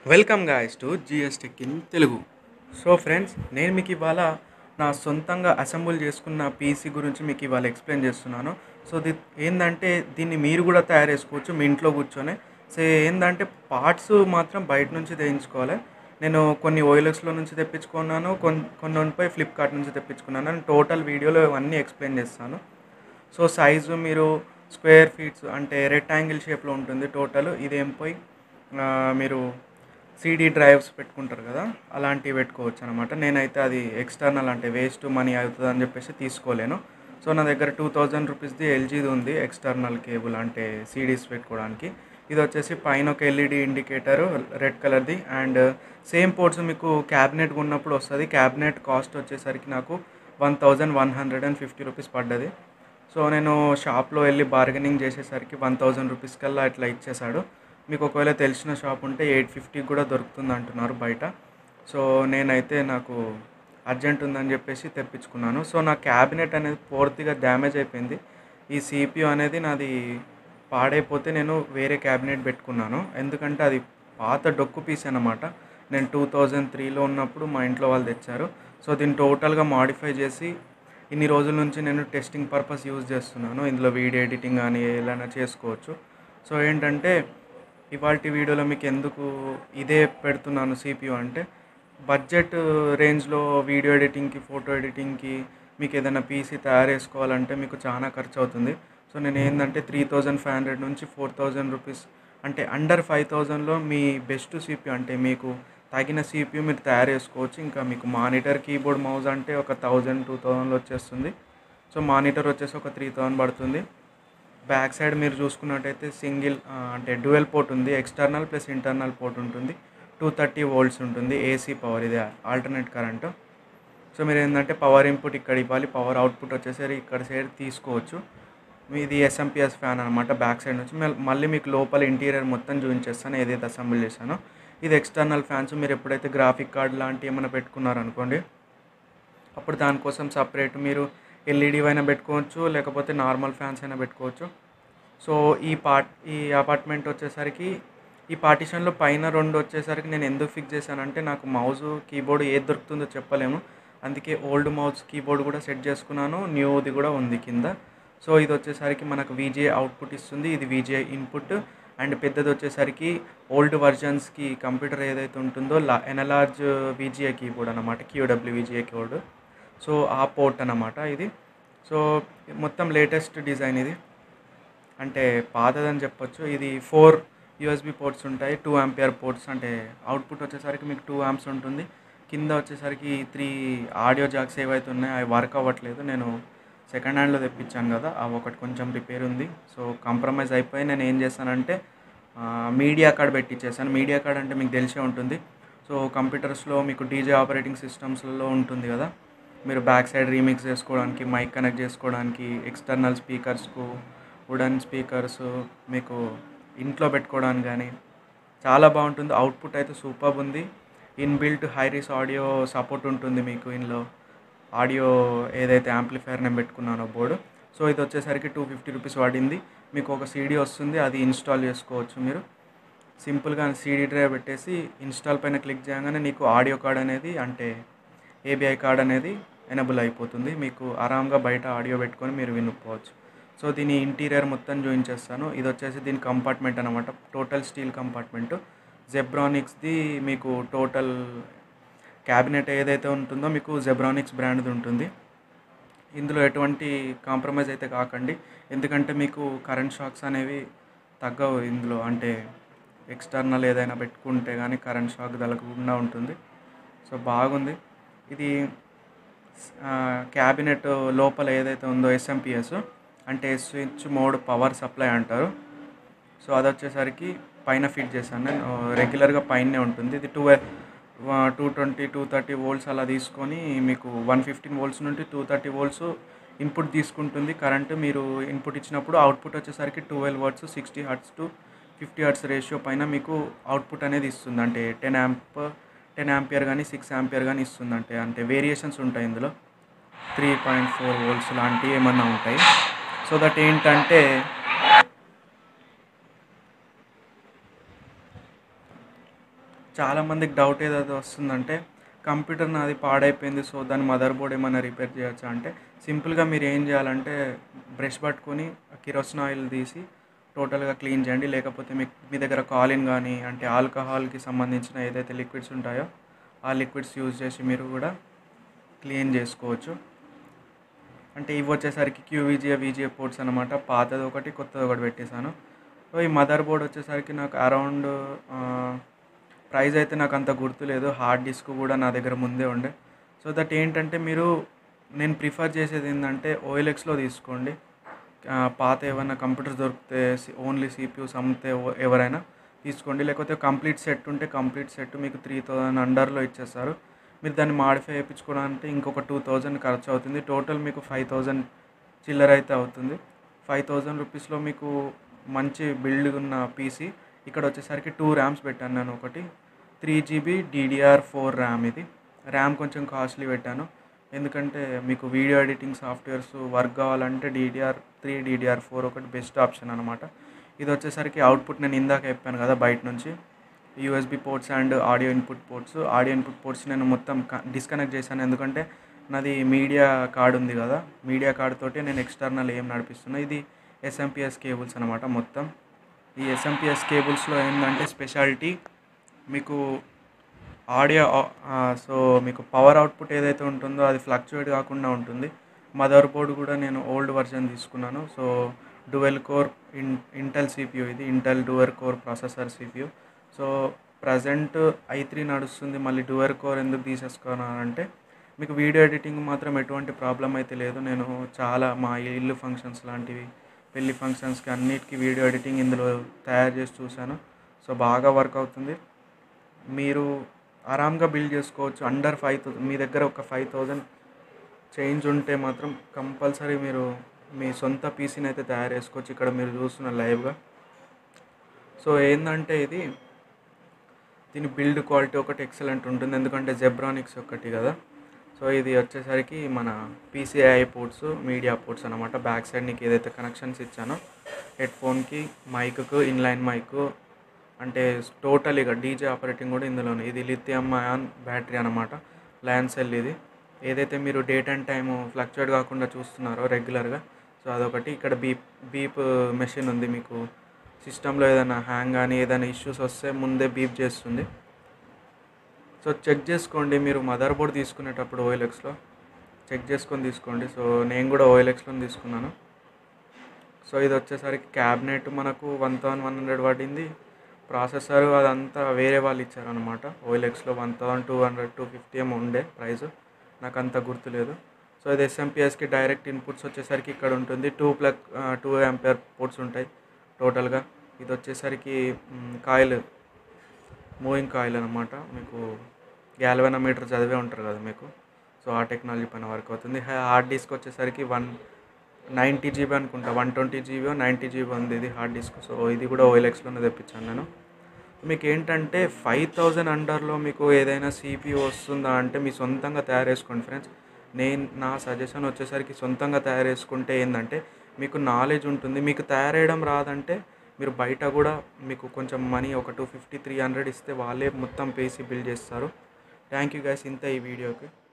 welcome guys to GS tech in Telugu so friends నేను మీకు ఇవాళ నా సొంతంగా అసెంబుల్ చేసుకున్న పీసీ గురించి మీకు ఇవాళ ఎక్స్ప్లెయిన్ చేస్తున్నాను సో ఇది ఏంటంటే దీన్ని మీరు కూడా తయారు చేసుకోవచ్చు మీ ఇంట్లో కూర్చొని సో ఏంటంటే పార్ట్స్ మాత్రం బయట నుంచి తెయించుకోవాలి నేను కొన్ని ఓయిలెక్స్లో నుంచి తెప్పించుకున్నాను కొన్ని కొన్నిపై ఫ్లిప్కార్ట్ నుంచి తెప్పించుకున్నాను నేను టోటల్ వీడియోలో ఇవన్నీ ఎక్స్ప్లెయిన్ చేస్తాను సో సైజు మీరు స్క్వేర్ ఫీట్స్ అంటే రెక్టాంగిల్ షేప్లో ఉంటుంది టోటల్ ఇదేం పోయి ఆ, మీరు సీడీ డ్రైవ్స్ పెట్టుకుంటారు కదా అలాంటివి పెట్టుకోవచ్చు అనమాట నేనైతే అది ఎక్స్టర్నల్ అంటే వేస్ట్ మనీ అవుతుంది అని చెప్పేసి తీసుకోలేను సో నా దగ్గర టూ థౌజండ్ రూపీస్ది ఎల్జీది ఉంది ఎక్స్టర్నల్ కేబుల్ అంటే సీడీస్ పెట్టుకోవడానికి ఇది వచ్చేసి పైన ఒక ఎల్ఈడి ఇండికేటర్ రెడ్ కలర్ది అండ్ సేమ్ పోర్ట్స్ మీకు క్యాబినెట్ ఉన్నప్పుడు వస్తుంది క్యాబినెట్ కాస్ట్ వచ్చేసరికి నాకు one thousand one hundred and fifty rupees పడ్డది సో నేను షాప్లో వెళ్ళి బార్గెనింగ్ చేసేసరికి వన్ థౌజండ్ రూపీస్ కల్లా ఇట్లా ఇచ్చేసాడు మీకు ఒకవేళ తెలిసిన షాప్ ఉంటే ఎయిట్ ఫిఫ్టీకి కూడా దొరుకుతుంది అంటున్నారు బయట సో నేనైతే నాకు అర్జెంట్ ఉందని చెప్పేసి తెప్పించుకున్నాను సో నా క్యాబినెట్ అనేది పూర్తిగా డ్యామేజ్ అయిపోయింది ఈ సిపియు అనేది నాది పాడైపోతే నేను వేరే క్యాబినెట్ పెట్టుకున్నాను ఎందుకంటే అది పాత డొక్కు పీస్ అనమాట నేను టూ థౌజండ్ త్రీలో ఉన్నప్పుడు మా ఇంట్లో వాళ్ళు తెచ్చారు సో దీన్ని టోటల్గా మాడిఫై చేసి ఇన్ని రోజుల నుంచి నేను టెస్టింగ్ పర్పస్ యూజ్ చేస్తున్నాను ఇందులో వీడియో ఎడిటింగ్ కానీ ఎలా చేసుకోవచ్చు సో ఏంటంటే ఇవాళ వీడియోలో మీకు ఎందుకు ఇదే పెడుతున్నాను సిపియు అంటే బడ్జెట్ రేంజ్లో వీడియో ఎడిటింగ్కి ఫోటో ఎడిటింగ్కి మీకు ఏదైనా పీసీ తయారు చేసుకోవాలంటే మీకు చాలా ఖర్చు అవుతుంది సో నేను ఏంటంటే త్రీ థౌజండ్ ఫైవ్ హండ్రెడ్ నుంచి ఫోర్ థౌజండ్ రూపీస్ అంటే అండర్ ఫైవ్ థౌజండ్లో మీ బెస్ట్ సిపియు అంటే మీకు తగిన సిపియు మీరు తయారు చేసుకోవచ్చు ఇంకా మీకు మానిటర్ కీబోర్డ్ మౌజ్ అంటే ఒక థౌజండ్ టూ థౌజండ్లో వచ్చేస్తుంది సో మానిటర్ వచ్చేసి ఒక త్రీ థౌజండ్ పడుతుంది బ్యాక్ సైడ్ మీరు చూసుకున్నట్టయితే సింగిల్ అంటే డ్యూయల్ పోర్ట్ ఉంది ఎక్స్టర్నల్ ప్లస్ ఇంటర్నల్ పోర్ట్ ఉంటుంది టూ థర్టీ వోల్ట్స్ ఉంటుంది ఏసీ పవర్ ఇది ఆల్టర్నేట్ కరెంటు సో మీరు ఏంటంటే పవర్ ఇన్పుట్ ఇక్కడ ఇవ్వాలి పవర్ అవుట్పుట్ వచ్చేసరికి ఇక్కడ సైడ్ తీసుకోవచ్చు మీది ఎస్ఎంపిఎస్ ఫ్యాన్ అనమాట బ్యాక్ సైడ్ నుంచి మల్- మళ్ళీ మీకు లోపల ఇంటీరియర్ మొత్తం చూపించేస్తాను ఏదైతే అసెంబుల్ చేశానో ఇది ఎక్స్టర్నల్ ఫ్యాన్స్ మీరు ఎప్పుడైతే గ్రాఫిక్ కార్డ్ లాంటి ఏమైనా పెట్టుకున్నారనుకోండి అప్పుడు దానికోసం సపరేట్ మీరు ఎల్ఈడి అయినా పెట్టుకోవచ్చు లేకపోతే నార్మల్ ఫ్యాన్స్ అయినా పెట్టుకోవచ్చు సో ఈ పార్ట్ ఈ అపార్ట్మెంట్ వచ్చేసరికి ఈ పార్టీషన్లో పైన రెండు వచ్చేసరికి నేను ఎందుకు ఫిక్స్ చేశానంటే నాకు మౌజ్ కీబోర్డ్ ఏది దొరుకుతుందో చెప్పలేము అందుకే ఓల్డ్ మౌస్ కీబోర్డ్ కూడా సెట్ చేసుకున్నాను న్యూది కూడా ఉంది కింద సో ఇది వచ్చేసరికి మనకు విజిఏ అవుట్పుట్ ఇస్తుంది ఇది విజిఏ ఇన్పుట్ అండ్ పెద్దది వచ్చేసరికి ఓల్డ్ వర్జన్స్కి కంప్యూటర్ ఏదైతే ఉంటుందో లా ఎనలార్జ్ విజిఏ కీబోర్డ్ అనమాట క్యూడబ్ల్యూ విజిఏ కీబోర్డ్ సో ఆ పోర్ట్ అనమాట ఇది సో మొత్తం లేటెస్ట్ డిజైన్ ఇది అంటే పాతదని చెప్పొచ్చు ఇది ఫోర్ యూఎస్బి పోర్ట్స్ ఉంటాయి టూ ఆంపియర్ పోర్ట్స్ అంటే అవుట్పుట్ వచ్చేసరికి మీకు టూ ఆంప్స్ ఉంటుంది కింద వచ్చేసరికి త్రీ ఆడియో జాక్స్ ఏవైతే ఉన్నాయో అవి వర్క్ అవ్వట్లేదు నేను సెకండ్ హ్యాండ్లో తెప్పించాను కదా అవి ఒకటి కొంచెం రిపేర్ ఉంది సో కాంప్రమైజ్ అయిపోయి నేను ఏం చేశానంటే మీడియా కార్డ్ పెట్టించేసాను మీడియా కార్డ్ అంటే మీకు తెలిసే ఉంటుంది సో కంప్యూటర్స్లో మీకు డీజే ఆపరేటింగ్ సిస్టమ్స్లో ఉంటుంది కదా మీరు బ్యాక్ సైడ్ రీమిక్స్ చేసుకోవడానికి మైక్ కనెక్ట్ చేసుకోవడానికి ఎక్స్టర్నల్ స్పీకర్స్కు వుడన్ స్పీకర్స్ మీకు ఇంట్లో పెట్టుకోవడానికి కానీ చాలా బాగుంటుంది అవుట్పుట్ అయితే సూపర్ ఉంది ఇన్బిల్ట్ హైరీస్ ఆడియో సపోర్ట్ ఉంటుంది మీకు ఇందులో ఆడియో ఏదైతే యాంప్లిఫైర్ నేను పెట్టుకున్నానో బోర్డు సో ఇది వచ్చేసరికి టూ ఫిఫ్టీ రూపీస్ పడింది మీకు ఒక సీడీ వస్తుంది అది ఇన్స్టాల్ చేసుకోవచ్చు మీరు సింపుల్గా సీడీ డ్రైవ్ పెట్టేసి ఇన్స్టాల్ పైన క్లిక్ చేయగానే నీకు ఆడియో కార్డ్ అనేది అంటే ఏబిఐ కార్డ్ అనేది ఎనబుల్ అయిపోతుంది మీకు ఆరామ్గా బయట ఆడియో పెట్టుకొని మీరు వినుకోవచ్చు సో దీని ఇంటీరియర్ మొత్తం చూపించేస్తాను ఇది వచ్చేసి దీని కంపార్ట్మెంట్ అనమాట టోటల్ స్టీల్ కంపార్ట్మెంట్ జెబ్రానిక్స్ది మీకు టోటల్ క్యాబినెట్ ఏదైతే ఉంటుందో మీకు జెబ్రానిక్స్ బ్రాండ్ది ఉంటుంది ఇందులో ఎటువంటి కాంప్రమైజ్ అయితే కాకండి ఎందుకంటే మీకు కరెంట్ షాక్స్ అనేవి తగ్గవు ఇందులో అంటే ఎక్స్టర్నల్ ఏదైనా పెట్టుకుంటే కానీ కరెంట్ షాక్ తగలకుండా ఉంటుంది సో బాగుంది ఇది క్యాబినెట్ లోపల ఏదైతే ఉందో ఎస్ఎంపిఎస్ అంటే స్విచ్ మోడ్ పవర్ సప్లై అంటారు సో అది వచ్చేసరికి పైన ఫిట్ చేశాను నేను రెగ్యులర్గా పైనే ఉంటుంది ఇది two two twenty two thirty volts అలా తీసుకొని మీకు వన్ ఫిఫ్టీన్ వోల్ట్స్ నుండి టూ థర్టీ వోల్ట్స్ ఇన్పుట్ తీసుకుంటుంది కరెంట్ మీరు ఇన్పుట్ ఇచ్చినప్పుడు అవుట్పుట్ వచ్చేసరికి twelve words sixty hertz to fifty hertz ratio పైన మీకు అవుట్పుట్ అనేది ఇస్తుంది అంటే టెన్ యాంప్ టెన్ యాంపియర్ కానీ సిక్స్ యాంపియర్ కానీ ఇస్తుంది అంటే అంటే వేరియేషన్స్ ఉంటాయి ఇందులో త్రీ పాయింట్ ఫోర్ వోల్ట్స్ లాంటివి ఏమన్నా ఉంటాయి సో దట్ ఏంటంటే చాలామందికి డౌట్ ఏదైతే వస్తుందంటే కంప్యూటర్ నాది పాడైపోయింది సో దాని మదర్ బోర్డ్ ఏమైనా రిపేర్ చేయొచ్చా అంటే సింపుల్గా మీరు ఏం చేయాలంటే బ్రష్ పట్టుకొని కిరోసిన్ ఆయిల్ తీసి టోటల్గా క్లీన్ చేయండి లేకపోతే మీ మీ దగ్గర కాలిన్ కానీ అంటే ఆల్కహాల్కి సంబంధించిన ఏదైతే లిక్విడ్స్ ఉంటాయో ఆ లిక్విడ్స్ యూజ్ చేసి మీరు కూడా క్లీన్ చేసుకోవచ్చు అంటే ఇవి వచ్చేసరికి క్యూవీజీఏ వీజీఏ పోర్ట్స్ అనమాట పాతది ఒకటి కొత్తది ఒకటి పెట్టేశాను సో ఈ మదర్ బోర్డ్ వచ్చేసరికి నాకు అరౌండ్ ప్రైస్ అయితే నాకు అంత గుర్తులేదు హార్డ్ డిస్క్ కూడా నా దగ్గర ముందే ఉండే సో దట్ ఏంటంటే మీరు నేను ప్రిఫర్ చేసేది ఏంటంటే ఓఎల్ఎక్స్లో తీసుకోండి ఆ, పాత ఏమైనా కంప్యూటర్స్ దొరికితే ఓన్లీ సిపియూస్ అమ్మితే ఎవ- ఎవరైనా తీసుకోండి లేకపోతే కంప్లీట్ సెట్ ఉంటే కంప్లీట్ సెట్ మీకు త్రీ థౌజండ్ అండర్లో ఇచ్చేస్తారు మీరు దాన్ని మాడిఫై చేయించుకోవడానికి ఇంకొక టూ థౌజండ్ ఖర్చు అవుతుంది టోటల్ మీకు ఫైవ్ థౌజండ్ చిల్లర అయితే అవుతుంది ఫైవ్ థౌజండ్ రూపీస్లో మీకు మంచి బిల్డ్ ఉన్న పీసీ ఇక్కడ వచ్చేసరికి టూ ర్యామ్స్ పెట్టాను నేను ఒకటి three GB DDR four RAM ఇది ర్యామ్ కొంచెం కాస్ట్లీ పెట్టాను ఎందుకంటే మీకు వీడియో ఎడిటింగ్ సాఫ్ట్వేర్స్ వర్క్ కావాలంటే డీడీఆర్ త్రీ డీడీఆర్ ఫోర్ ఒకటి బెస్ట్ ఆప్షన్ అనమాట ఇది వచ్చేసరికి అవుట్పుట్ నేను ఇందాక చెప్పాను కదా బయట నుంచి USB ports and audio input ports audio input ports నేను మొత్తం డిస్కనెక్ట్ చేశాను ఎందుకంటే నాది మీడియా కార్డ్ ఉంది కదా మీడియా కార్డ్ తోటి నేను ఎక్స్టర్నల్ ఏం నడిపిస్తున్నా ఇది ఎస్ఎంపిఎస్ కేబుల్స్ అనమాట మొత్తం ఈ ఎస్ఎంపిఎస్ కేబుల్స్లో ఏంటంటే స్పెషాలిటీ మీకు ఆడియో సో మీకు పవర్ అవుట్పుట్ ఏదైతే ఉంటుందో అది ఫ్లక్చువేట్ కాకుండా ఉంటుంది మదర్ బోర్డ్ కూడా నేను ఓల్డ్ వర్జన్ తీసుకున్నాను so dual core in Intel CPU ఇది Intel dual core processor CPU so present I three నడుస్తుంది మళ్ళీ డువెల్ కోర్ ఎందుకు తీసేసుకున్నానంటే మీకు వీడియో ఎడిటింగ్ మాత్రం ఎటువంటి ప్రాబ్లం అయితే లేదు నేను చాలా మా ఇల్లు ఫంక్షన్స్ లాంటివి పెళ్లి ఫంక్షన్స్కి అన్నిటికీ వీడియో ఎడిటింగ్ ఇందులో తయారు చేసి చూశాను సో బాగా వర్క్ అవుతుంది మీరు ఆరామ్గా బిల్డ్ చేసుకోవచ్చు అండర్ ఫైవ్ థౌసండ్ మీ దగ్గర ఒక ఫైవ్ థౌజండ్ చేంజ్ ఉంటే మాత్రం కంపల్సరీ మీరు మీ సొంత పీసీని అయితే తయారు చేసుకోవచ్చు ఇక్కడ మీరు చూస్తున్న లైవ్గా సో ఏంటంటే ఇది దీని బిల్డ్ క్వాలిటీ ఒకటి ఎక్సలెంట్ ఉంటుంది ఎందుకంటే జెబ్రానిక్స్ ఒకటి కదా సో ఇది వచ్చేసరికి మన పీసీఐ పోర్ట్స్ మీడియా పోర్ట్స్ అనమాట బ్యాక్ సైడ్ నీకు ఏదైతే కనెక్షన్స్ ఇచ్చానో హెడ్ ఫోన్కి మైక్కు ఇన్లైన్ మైక్ అంటే టోటల్ ఇక డీజే ఆపరేటింగ్ కూడా ఇందులోనే ఇది లిథియం అయాన్ బ్యాటరీ అనమాట ల్యాన్ సెల్ ఇది ఏదైతే మీరు డేట్ అండ్ టైము ఫ్లక్చువేట్ కాకుండా చూస్తున్నారో రెగ్యులర్గా సో అదొకటి ఇక్కడ బీప్ బీప్ మెషిన్ ఉంది మీకు సిస్టంలో ఏదైనా హ్యాంగ్ కానీ ఏదైనా ఇష్యూస్ వస్తే ముందే బీప్ చేస్తుంది సో చెక్ చేసుకోండి మీరు మదర్ బోర్డ్ తీసుకునేటప్పుడు ఓఎల్ఎక్స్లో చెక్ చేసుకొని తీసుకోండి సో నేను కూడా ఓఎల్ఎక్స్లో తీసుకున్నాను సో ఇది వచ్చేసరికి క్యాబినెట్ మనకు వన్ థౌసండ్ వన్ హండ్రెడ్ పడింది ప్రాసెసర్ అదంతా వేరే వాళ్ళు ఇచ్చారనమాట ఓఎల్ఎక్స్లో one thousand two hundred two fifty ఏమో ఉండే ప్రైస్ నాకు అంత గుర్తులేదు సో ఇది ఎస్ఎంపిఎస్కి డైరెక్ట్ ఇన్పుట్స్ వచ్చేసరికి ఇక్కడ ఉంటుంది two plug two ampere ports ఉంటాయి టోటల్గా ఇది వచ్చేసరికి కాయిల్ మూవింగ్ కాయిల్ అనమాట మీకు గ్యాల్వెనోమీటర్ చదివే ఉంటారు కదా మీకు సో ఆ టెక్నాలజీ పైన వర్క్ అవుతుంది హార్డ్ డిస్క్ వచ్చేసరికి వన్ నైంటీ జీబీ అనుకుంటా one twenty GB ninety GB ఉంది ఇది హార్డ్ డిస్క్ సో ఇది కూడా ఓఎల్ఎక్స్లోనే తెప్పించాను నేను మీకు ఏంటంటే ఫైవ్ థౌజండ్ అండర్లో మీకు ఏదైనా సిపియూ వస్తుందా అంటే మీ సొంతంగా తయారు చేసుకోండి ఫ్రెండ్స్ నేను నా సజెషన్ వచ్చేసరికి సొంతంగా తయారు చేసుకుంటే ఏంటంటే మీకు నాలెడ్జ్ ఉంటుంది మీకు తయారేయడం రాదంటే మీరు బయట కూడా మీకు కొంచెం మనీ ఒక టూ ఫిఫ్టీ త్రీ హండ్రెడ్ ఇస్తే వాళ్ళే మొత్తం పేసి బిల్డ్ చేస్తారు థ్యాంక్ యూ గైస్ ఇంత ఈ వీడియోకి